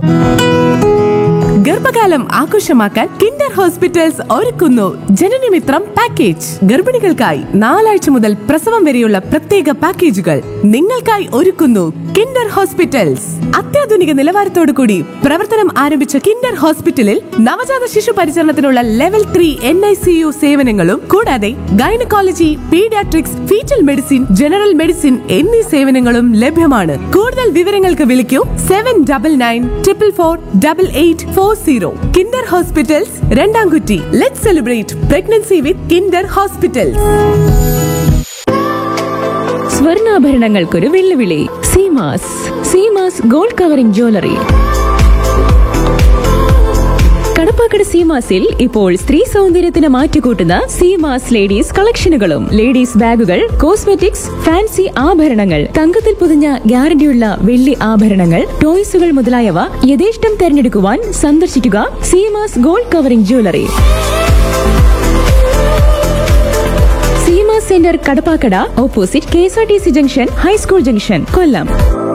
ഗർഭകാലം ആഘോഷമാക്കാൻ Kinder hospitals ഒരുക്കുന്നു ജനനമിത്രം പാക്കേജ് ഗർഭിണികൾക്കായി നാലാഴ്ച മുതൽ പ്രസവം വരെയുള്ള പ്രത്യേക പാക്കേജുകൾ നിങ്ങൾക്കായി ഒരുക്കുന്നു കിൻഡർ ഹോസ്പിറ്റൽസ് അത്യാധുനിക നിലവാരത്തോടു കൂടി പ്രവർത്തനം ആരംഭിച്ച കിൻഡർ ഹോസ്പിറ്റലിൽ നവജാത ശിശു പരിചരണത്തിനുള്ള level three N I C U സേവനങ്ങളും കൂടാതെ gynaecology paediatrics foetal medicine general medicine എന്നീ സേവനങ്ങളും ലഭ്യമാണ് കൂടുതൽ വിവരങ്ങൾക്ക് വിളിക്കൂ seven double nine triple four double eight four zero Kinder hospitals Randamkutty let celebrate pregnancy with Kinder hospitals സ്വർണ്ണാഭരണങ്ങൾക്കൊരു വെല്ലുവിളി Seemas Seemas gold covering jewellery Kadappakkada സീമാസിൽ ഇപ്പോൾ സ്ത്രീ സൗന്ദര്യത്തിന് മാറ്റുകൂട്ടുന്ന സീമാസ് ലേഡീസ് കളക്ഷനുകളും ലേഡീസ് ബാഗുകൾ കോസ്മെറ്റിക്സ് ഫാൻസി ആഭരണങ്ങൾ തങ്കത്തിൽ പൊതിഞ്ഞ ഗ്യാരണ്ടിയുള്ള വെള്ളി ആഭരണങ്ങൾ ടോയ്സുകൾ മുതലായവ യഥേഷ്ടം തെരഞ്ഞെടുക്കുവാൻ സന്ദർശിക്കുക Seemas gold covering jewellery Seema centre Kadappakkada opposite K S R T C junction high school junction Kollam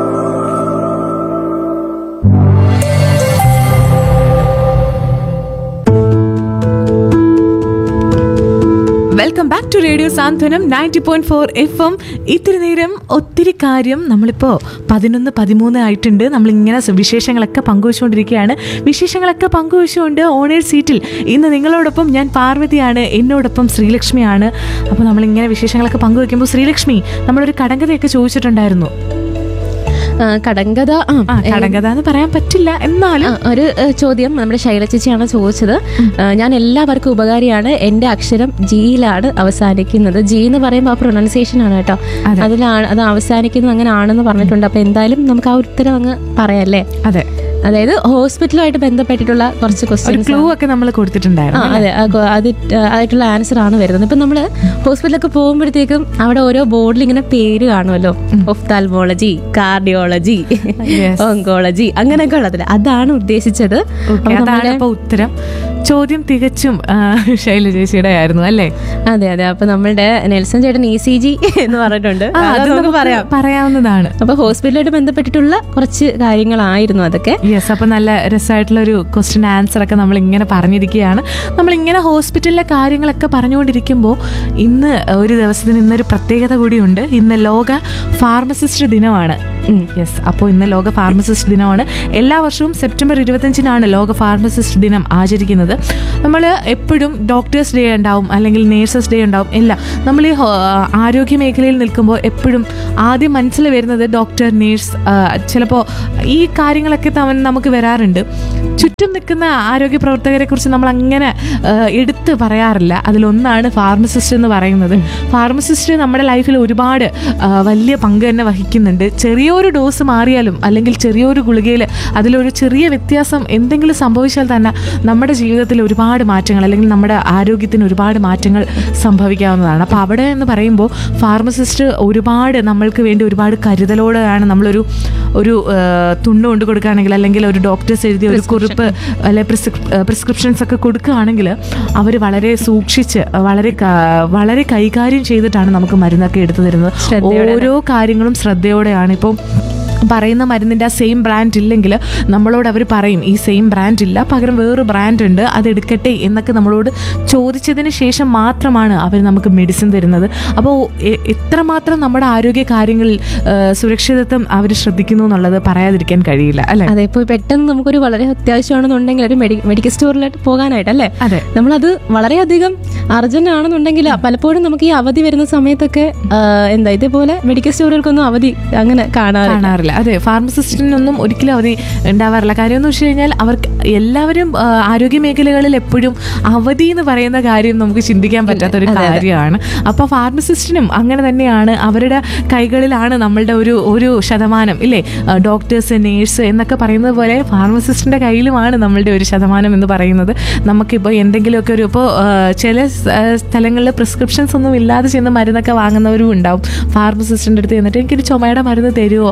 welcome back to radio Santhwanam ninety point four F M ഇത്തിരി നേരം ഒത്തിരി കാര്യം നമ്മളിപ്പോൾ പതിനൊന്ന് പതിമൂന്ന് ആയിട്ടുണ്ട് നമ്മളിങ്ങനെ സ- വിശേഷങ്ങളൊക്കെ പങ്കുവച്ചുകൊണ്ടിരിക്കുകയാണ് വിശേഷങ്ങളൊക്കെ പങ്കുവച്ചുകൊണ്ട് ഓണേർ സീറ്റിൽ ഇന്ന് നിങ്ങളോടൊപ്പം ഞാൻ പാർവതിയാണ് എന്നോടൊപ്പം ശ്രീലക്ഷ്മിയാണ് അപ്പോൾ നമ്മളിങ്ങനെ വിശേഷങ്ങളൊക്കെ പങ്കുവെക്കുമ്പോൾ ശ്രീലക്ഷ്മി നമ്മളൊരു കടങ്കഥയൊക്കെ ചോദിച്ചിട്ടുണ്ടായിരുന്നു ആ, കടങ്കഥ ആ, ആ കടങ്കഥ എന്ന് പറയാൻ പറ്റില്ല എന്നാലും ആ, ഒരു ഏ, ചോദ്യം നമ്മുടെ ശൈല ചേച്ചിയാണ് ചോദിച്ചത് ആ, ഞാൻ എല്ലാവർക്കും ഉപകാരിയാണ് എന്റെ അക്ഷരം ജിയിലാണ് അവസാനിക്കുന്നത് ജി എന്ന് പറയുമ്പോൾ ആ പ്രൊനൗൺസിയേഷൻ ആണ് കേട്ടോ അതെ. അതിലാണ് അത് അവസാനിക്കുന്നത് അങ്ങനെ ആണെന്ന് പറഞ്ഞിട്ടുണ്ട് അപ്പൊ എന്തായാലും നമുക്ക് ആ ഉത്തരം അങ്ങ് പറയാല്ലേ അതെ അതായത് ഹോസ്പിറ്റലുമായിട്ട് ബന്ധപ്പെട്ടിട്ടുള്ള കുറച്ച് ഒരു ക്വസ്റ്റ്യൻസ് ക്ലൂ ഒക്കെ നമ്മൾ ആ കൊടുത്തിട്ടുണ്ടായിരുന്നു അതെ ആ കൊ- അത് ആയിട്ടുള്ള ആൻസർ ആണ് വരുന്നത് ഇപ്പൊ നമ്മള് ഹോസ്പിറ്റലൊക്കെ പോകുമ്പോഴത്തേക്കും അവിടെ ഓരോ ബോർഡിൽ ഇങ്ങനെ പേര് കാണുമല്ലോ ഒഫ്താൽമോളജി കാർഡിയോളജി Yes. ഓങ്കോളജി അങ്ങനെയൊക്കെ ഉള്ളതില്ല അതാണ് ഉദ്ദേശിച്ചത് ഓക്കെ അപ്പൊ അതാണ് നമ്മുടെ- ഇപ്പൊ ഉത്തരം ചോദ്യം തികച്ചും ആ, ശൈല ചേച്ചിയുടെ ആയിരുന്നു അല്ലേ അതെ അതെ അപ്പൊ നമ്മളുടെ നെൽസൺ ചേട്ടൻ ഇ സി ജി എന്ന് പറഞ്ഞിട്ടുണ്ട് ആ, അത് അത് നമുക്ക് നമുക്ക് പറയാം പറയാവുന്നതാണ് അപ്പൊ ഹോസ്പിറ്റലായിട്ട് ബന്ധപ്പെട്ടിട്ടുള്ള കുറച്ച് കാര്യങ്ങളായിരുന്നു അതൊക്കെ യെസ് അപ്പൊ നല്ല രസമായിട്ടുള്ള ഒരു ക്വസ്റ്റ്യൻ ആൻസർ ഒക്കെ നമ്മൾ ഇങ്ങനെ പറഞ്ഞിരിക്കുകയാണ് നമ്മൾ ഇങ്ങനെ ഹോസ്പിറ്റലിലെ കാര്യങ്ങളൊക്കെ പറഞ്ഞുകൊണ്ടിരിക്കുമ്പോൾ ഇന്ന് ഒരു ദിവസത്തിന് ഇന്നൊരു പ്രത്യേകത കൂടിയുണ്ട് ഇന്ന് ലോക ഫാർമസിസ്റ്റ് ദിനമാണ് യെസ് അപ്പോൾ ഇന്ന് ലോക ഫാർമസിസ്റ്റ് ദിനമാണ് എല്ലാ വർഷവും സെപ്റ്റംബർ ഇരുപത്തഞ്ചിനാണ് ലോക ഫാർമസിസ്റ്റ് ദിനം ആചരിക്കുന്നത് നമ്മൾ എപ്പോഴും ഡോക്ടേഴ്സ് ഡേ ഉണ്ടാവും അല്ലെങ്കിൽ നേഴ്സസ് ഡേ ഉണ്ടാവും എല്ലാം നമ്മൾ ഈ ഹോ- ആരോഗ്യ മേഖലയിൽ നിൽക്കുമ്പോൾ എപ്പോഴും ആദ്യം മനസ്സിൽ വരുന്നത് ഡോക്ടർ നേഴ്സ് ചിലപ്പോൾ ഈ കാര്യങ്ങളൊക്കെ തവൻ നമുക്ക് വരാറുണ്ട് ചുറ്റും നിൽക്കുന്ന ആരോഗ്യ പ്രവർത്തകരെ കുറിച്ച് നമ്മൾ അങ്ങനെ ആ, എടുത്ത് പറയാറില്ല അതിലൊന്നാണ് ഫാർമസിസ്റ്റ് എന്ന് പറയുന്നത് ഫാർമസിസ്റ്റ് നമ്മുടെ ലൈഫിൽ ഒരുപാട് ആ, വലിയ പങ്ക് തന്നെ വഹിക്കുന്നുണ്ട് ചെറിയൊരു ഡോസ് മാറിയാലും അല്ലെങ്കിൽ ചെറിയൊരു ഗുളികയിൽ അതിലൊരു ചെറിയ വ്യത്യാസം എന്തെങ്കിലും സംഭവിച്ചാൽ തന്നെ നമ്മുടെ ജീവിതത്തിൽ ഒരുപാട് മാറ്റങ്ങൾ അല്ലെങ്കിൽ നമ്മുടെ ആരോഗ്യത്തിന് ഒരുപാട് മാറ്റങ്ങൾ സംഭവിക്കാവുന്നതാണ് അപ്പോൾ അവിടെ എന്ന് പറയുമ്പോൾ ഫാർമസിസ്റ്റ് ഒരുപാട് നമ്മൾക്ക് വേണ്ടി ഒരുപാട് കരുതലോടെയാണ് നമ്മളൊരു ഒരു ആ, തുണ്ട് കൊണ്ട് കൊടുക്കുകയാണെങ്കിൽ അല്ലെങ്കിൽ ഒരു ഡോക്ടേഴ്സ് എഴുതിയ ഒരു കുറിപ്പ് അല്ലെ പ്രിസ്ക്രിപ്ഷൻസ് ഒക്കെ കൊടുക്കുകയാണെങ്കിൽ അവർ വളരെ സൂക്ഷിച്ച് വളരെ ക- വളരെ കൈകാര്യം ചെയ്തിട്ടാണ് നമുക്ക് മരുന്നൊക്കെ എടുത്തു തരുന്നത് ശ്രദ്ധയോടെ ഓരോ കാര്യങ്ങളും ശ്രദ്ധയോടെയാണ് ഇപ്പം പറയുന്ന മരുന്നിൻ്റെ ആ സെയിം ബ്രാൻഡ് ഇല്ലെങ്കിൽ നമ്മളോട് അവർ പറയും ഈ സെയിം ബ്രാൻഡ് ഇല്ല പകരം വേറൊരു ബ്രാൻഡ് ഉണ്ട് അത് എടുക്കട്ടെ എന്നൊക്കെ നമ്മളോട് ചോദിച്ചതിന് ശേഷം മാത്രമാണ് അവർ നമുക്ക് മെഡിസിൻ തരുന്നത് അപ്പോൾ എ- എത്രമാത്രം നമ്മുടെ ആരോഗ്യ കാര്യങ്ങളിൽ ആ, സുരക്ഷിതത്വം അവർ ശ്രദ്ധിക്കുന്നു എന്നുള്ളത് പറയാതിരിക്കാൻ കഴിയില്ല അല്ലേ അതെ ഇപ്പോൾ പെട്ടെന്ന് നമുക്കൊരു വളരെ അത്യാവശ്യമാണെന്നുണ്ടെങ്കിൽ ഒരു മെഡി മെഡിക്കൽ സ്റ്റോറിലോട്ട് പോകാനായിട്ട് അല്ലേ അതെ നമ്മളത് വളരെയധികം അർജന്റ് ആണെന്നുണ്ടെങ്കിൽ പലപ്പോഴും നമുക്ക് ഈ അവധി വരുന്ന സമയത്തൊക്കെ ആ, എന്താ ഇതേപോലെ മെഡിക്കൽ സ്റ്റോറുകൾക്കൊന്നും അവധി അങ്ങനെ കാണാറില്ല കാണാറില്ല അതെ ഫാർമസിസ്റ്റിനൊന്നും ഒരിക്കലും അവധി ഉണ്ടാവാറില്ല കാര്യം എന്ന് വെച്ച് കഴിഞ്ഞാൽ അവർക്ക് എല്ലാവരും ആ, ആരോഗ്യ മേഖലകളിൽ എപ്പോഴും അവധി എന്ന് പറയുന്ന കാര്യം നമുക്ക് ചിന്തിക്കാൻ പറ്റാത്ത ഒരു കാര്യമാണ് അപ്പോൾ ഫാർമസിസ്റ്റിനും അങ്ങനെ തന്നെയാണ് അവരുടെ കൈകളിലാണ് നമ്മളുടെ ഒരു ഒരു ശതമാനം ഇല്ലേ ഡോക്ടേഴ്സ് നേഴ്സ് എന്നൊക്കെ പറയുന്നത് പോലെ ഫാർമസിസ്റ്റിൻ്റെ കയ്യിലുമാണ് നമ്മളുടെ ഒരു ശതമാനം എന്ന് പറയുന്നത് നമുക്കിപ്പോൾ എന്തെങ്കിലുമൊക്കെ ഒരു ഇപ്പോൾ ചില സ്ഥലങ്ങളിൽ പ്രിസ്ക്രിപ്ഷൻസ് ഒന്നും ഇല്ലാതെ ചെന്ന് മരുന്നൊക്കെ വാങ്ങുന്നവരും ഉണ്ടാവും ഫാർമസിസ്റ്റിൻ്റെ അടുത്ത് ചെന്നിട്ട് എനിക്കൊരു ചുമയുടെ മരുന്ന് തരുമോ അല്ലെങ്കിൽ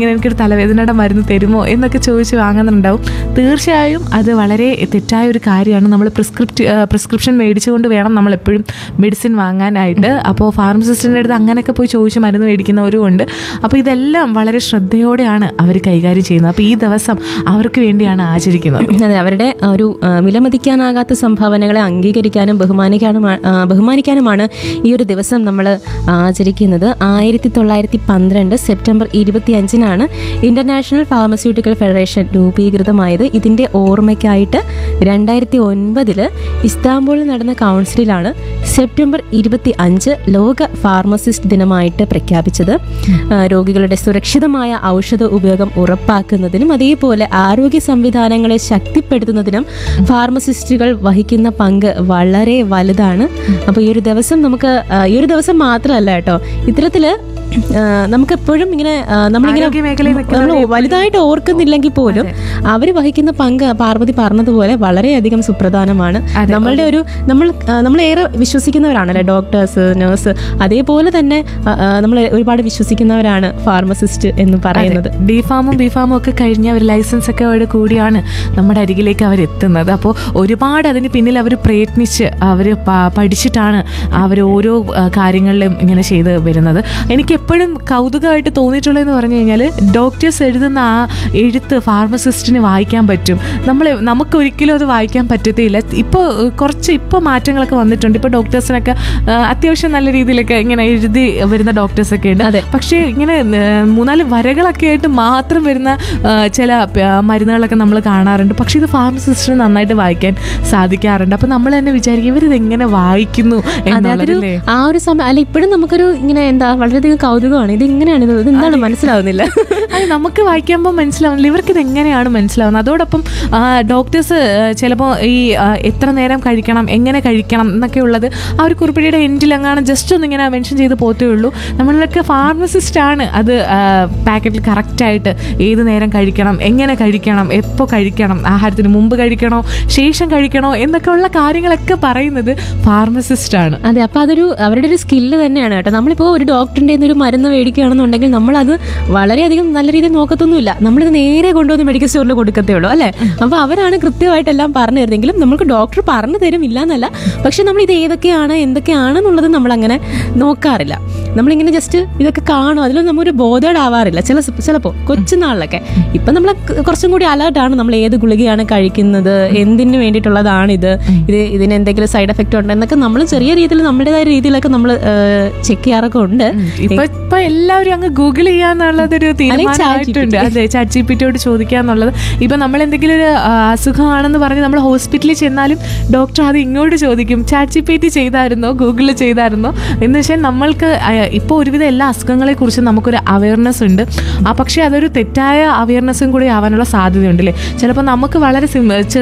ഇങ്ങനെ എനിക്കൊരു തലവേദനയുടെ മരുന്ന് തരുമോ എന്നൊക്കെ ചോദിച്ച് വാങ്ങുന്നുണ്ടാവും തീർച്ചയായും അത് വളരെ തെറ്റായ ഒരു കാര്യമാണ് നമ്മൾ പ്രിസ്ക്രിപ്റ്റ് പ്രിസ്ക്രിപ്ഷൻ മേടിച്ചുകൊണ്ട് വേണം നമ്മൾ എപ്പോഴും മെഡിസിൻ വാങ്ങാനായിട്ട് അപ്പോൾ ഫാർമസിസ്റ്റിൻ്റെ അടുത്ത് അങ്ങനെയൊക്കെ പോയി ചോദിച്ച് മരുന്ന് മേടിക്കുന്നവരും ഉണ്ട് അപ്പോൾ ഇതെല്ലാം വളരെ ശ്രദ്ധയോടെയാണ് അവർ കൈകാര്യം ചെയ്യുന്നത് അപ്പോൾ ഈ ദിവസം അവർക്ക് വേണ്ടിയാണ് ആചരിക്കുന്നത് അതെ അവരുടെ ആ ഒരു ആ, വിലമതിക്കാനാകാത്ത സംഭാവനകളെ അംഗീകരിക്കാനും ബഹുമാനിക്കാനും ബഹുമാനിക്കാനുമാണ് ഈ ഒരു ദിവസം നമ്മൾ ആചരിക്കുന്നത് ആയിരത്തി തൊള്ളായിരത്തി പന്ത്രണ്ട് സെപ്റ്റംബർ ഇരുപത്തി അഞ്ചിനാണ് ഇന്റർനാഷണൽ ഫാർമസ്യൂട്ടിക്കൽ ഫെഡറേഷൻ രൂപീകൃതമായത് ഇതിന്റെ ഓർമ്മയ്ക്കായിട്ട് രണ്ടായിരത്തി ഒൻപതില് ഇസ്താംബൂളിൽ നടന്ന കൗൺസിലാണ് സെപ്റ്റംബർ ഇരുപത്തി അഞ്ച് ലോക ഫാർമസിസ്റ്റ് ദിനമായിട്ട് പ്രഖ്യാപിച്ചത് ആ, രോഗികളുടെ സുരക്ഷിതമായ ഔഷധ ഉപയോഗം ഉറപ്പാക്കുന്നതിനും അതേപോലെ ആരോഗ്യ സംവിധാനങ്ങളെ ശക്തിപ്പെടുത്തുന്നതിനും ഫാർമസിസ്റ്റുകൾ വഹിക്കുന്ന പങ്ക് വളരെ വലുതാണ് അപ്പോൾ ഈ ഒരു ദിവസം നമുക്ക് ആ, ഈ ഒരു ദിവസം മാത്രമല്ല കേട്ടോ ഇത്തരത്തില് ആ, നമുക്കെപ്പോഴും ഇങ്ങനെ ആ, നമ്മളിങ്ങനെ ആരോഗ്യ മേഖലയിൽ നമ്മൾ വലുതായിട്ട് ഓർക്കുന്നില്ലെങ്കിൽ പോലും അവർ വഹിക്കുന്ന പങ്ക് പാർവതി പറഞ്ഞതുപോലെ വളരെയധികം സുപ്രധാനമാണ് നമ്മളുടെ ഒരു നമ്മൾ ആ, നമ്മൾ ഏറെ വിശ്വസിക്കുന്നവരാണല്ലേ ഡോക്ടേഴ്സ് നഴ്സ് അതേപോലെ തന്നെ ആ, ആ, നമ്മൾ ഒരുപാട് വിശ്വസിക്കുന്നവരാണ് ഫാർമസിസ്റ്റ് എന്ന് പറയുന്നത് ഡി ഫാമും ബി ഫാമും ഒക്കെ കഴിഞ്ഞ ഒരു ലൈസൻസ് ഒക്കെ അവിടെ കൂടിയാണ് നമ്മുടെ അരികിലേക്ക് അവർ എത്തുന്നത് അപ്പോൾ ഒരുപാട് അതിന് പിന്നിൽ അവർ പ്രയത്നിച്ച് അവർ പഠിച്ചിട്ടാണ് അവർ ഓരോ ആ, കാര്യങ്ങളിലും ഇങ്ങനെ ചെയ്ത് വരുന്നത് എനിക്ക് എപ്പോഴും കൗതുകമായിട്ട് തോന്നിയിട്ടുള്ളതെന്ന് പറഞ്ഞു കഴിഞ്ഞാൽ ഡോക്ടേഴ്സ് എഴുതുന്ന ആ എഴുത്ത് ഫാർമസിസ്റ്റിന് വായിക്കാൻ പറ്റും നമ്മൾ നമുക്ക് ഒരിക്കലും അത് വായിക്കാൻ പറ്റത്തില്ല ഇപ്പോൾ കുറച്ച് ഇപ്പോൾ മാറ്റങ്ങളൊക്കെ വന്നിട്ടുണ്ട് ഇപ്പോൾ ഡോക്ടേഴ്സിനൊക്കെ ആ, അത്യാവശ്യം നല്ല രീതിയിലൊക്കെ ഇങ്ങനെ എഴുതി വരുന്ന ഡോക്ടേഴ്സൊക്കെ ഉണ്ട് അതെ. പക്ഷേ ഇങ്ങനെ ആ, മൂന്നാല് വരകളൊക്കെ ആയിട്ട് മാത്രം വരുന്ന ആ, ചില ആ, മരുന്നുകളൊക്കെ നമ്മൾ കാണാറുണ്ട് പക്ഷേ ഇത് ഫാർമസിസ്റ്റിന് നന്നായിട്ട് വായിക്കാൻ സാധിക്കാറുണ്ട് അപ്പം നമ്മൾ തന്നെ വിചാരിക്കും ഇവരിത് എങ്ങനെ വായിക്കുന്നു അതെ അതൊരു എന്നുള്ളതല്ലേ ആ ഒരു സമയം അല്ല ഇപ്പോഴും നമുക്കൊരു ഇങ്ങനെ എന്താ വളരെയധികം കൗതുകമാണ് ഇത് ഇങ്ങനെയാണ് ഇത് ഇത് എന്താണ് മനസ്സിലാവുന്നില്ല അത് നമുക്ക് വായിക്കുമ്പോൾ മനസ്സിലാവുന്നില്ല ഇവർക്ക് ഇത് എങ്ങനെയാണ് മനസ്സിലാവുന്നത് അതോടൊപ്പം ഡോക്ടേഴ്സ് ചിലപ്പോൾ ഈ ആ, എത്ര നേരം കഴിക്കണം എങ്ങനെ കഴിക്കണം എന്നൊക്കെ ഉള്ളത് ആ ഒരു കുറിപ്പടിയുടെ എൻഡിൽ അങ്ങാണ് ജസ്റ്റ് ഒന്ന് ഇങ്ങനെ മെൻഷൻ ചെയ്ത് പോത്തേ ഉള്ളൂ നമ്മളൊക്കെ ഫാർമസിസ്റ്റ് ആണ് അത് പാക്കറ്റിൽ കറക്റ്റായിട്ട് ഏത് നേരം കഴിക്കണം എങ്ങനെ കഴിക്കണം എപ്പോൾ കഴിക്കണം ആഹാരത്തിന് മുമ്പ് കഴിക്കണോ ശേഷം കഴിക്കണോ എന്നൊക്കെ ഉള്ള കാര്യങ്ങളൊക്കെ പറയുന്നത് ഫാർമസിസ്റ്റ് ആണ് അതെ അപ്പൊ അതൊരു അവരുടെ ഒരു സ്കില്ല് തന്നെയാണ് കേട്ടോ നമ്മളിപ്പോ ഒരു ഡോക്ടറിന്റെ കയ്യിൽ നിന്ന് ഒരു മരുന്ന് മേടിക്കുകയാണെന്നുണ്ടെങ്കിൽ നമ്മളത് വളരെയധികം നല്ല രീതിയിൽ നോക്കത്തൊന്നുമില്ല നമ്മളിത് നേരെ കൊണ്ടുവന്ന് മെഡിക്കൽ സ്റ്റോറിൽ കൊടുക്കത്തേ ഉള്ളൂ അല്ലെ അപ്പൊ അവരാണ് കൃത്യമായിട്ടെല്ലാം പറഞ്ഞു തരുന്നെങ്കിലും നമുക്ക് ഡോക്ടർ പറഞ്ഞു തരും ഇല്ല എന്നല്ല പക്ഷെ നമ്മൾ ഇത് ഏതൊക്കെയാണ് എന്തൊക്കെയാണെന്നുള്ളത് നമ്മൾ അങ്ങനെ നോക്കാറില്ല നമ്മളിങ്ങനെ ജസ്റ്റ് ഇതൊക്കെ കാണും അതിലൊന്നും നമ്മൊരു ബോധേഡാവാറില്ല ചില ചിലപ്പോൾ കൊച്ചുനാളിലൊക്കെ ഇപ്പൊ നമ്മൾ കുറച്ചും കൂടി അലേർട്ടാണ് നമ്മൾ ഏത് ഗുളികയാണ് കഴിക്കുന്നത് എന്തിനു വേണ്ടിയിട്ടുള്ളതാണ് ഇത് ഇത് ഇതിന് എന്തെങ്കിലും സൈഡ് എഫക്റ്റ് ഉണ്ടോ എന്നൊക്കെ നമ്മൾ ചെറിയ രീതിയിൽ നമ്മുടേതായ രീതിയിലൊക്കെ നമ്മൾ ചെക്ക് ചെയ്യാറൊക്കെ ഉണ്ട് ഇപ്പൊ ഇപ്പൊ എല്ലാവരും അങ്ങ് ഗൂഗിൾ ചെയ്യാന്നുള്ളതൊരു തീരുമാനമായിട്ടുണ്ട് അതെ ചാറ്റ് ജി പിറ്റിയോട് ചോദിക്കാന്നുള്ളത് ഇപ്പൊ നമ്മൾ എന്തെങ്കിലും ഒരു ആ, അസുഖമാണെന്ന് പറഞ്ഞ് നമ്മൾ ഹോസ്പിറ്റലിൽ ചെന്നാലും ഡോക്ടർ അത് ഇങ്ങോട്ട് ചോദിക്കും ചാറ്റ് ജി പി ടി ചെയ്തായിരുന്നോ ഗൂഗിളിൽ ചെയ്തായിരുന്നോ എന്ന് വെച്ചാൽ നമ്മൾക്ക് ഇപ്പോൾ ഒരുവിധം എല്ലാ അസുഖങ്ങളെ കുറിച്ച് നമുക്കൊരു അവയർനെസ് ഉണ്ട് ആ പക്ഷേ അതൊരു തെറ്റായ അവയർനെസ്സും കൂടി ആവാനുള്ള സാധ്യതയുണ്ട് അല്ലേ ചിലപ്പോൾ നമുക്ക് വളരെ സിം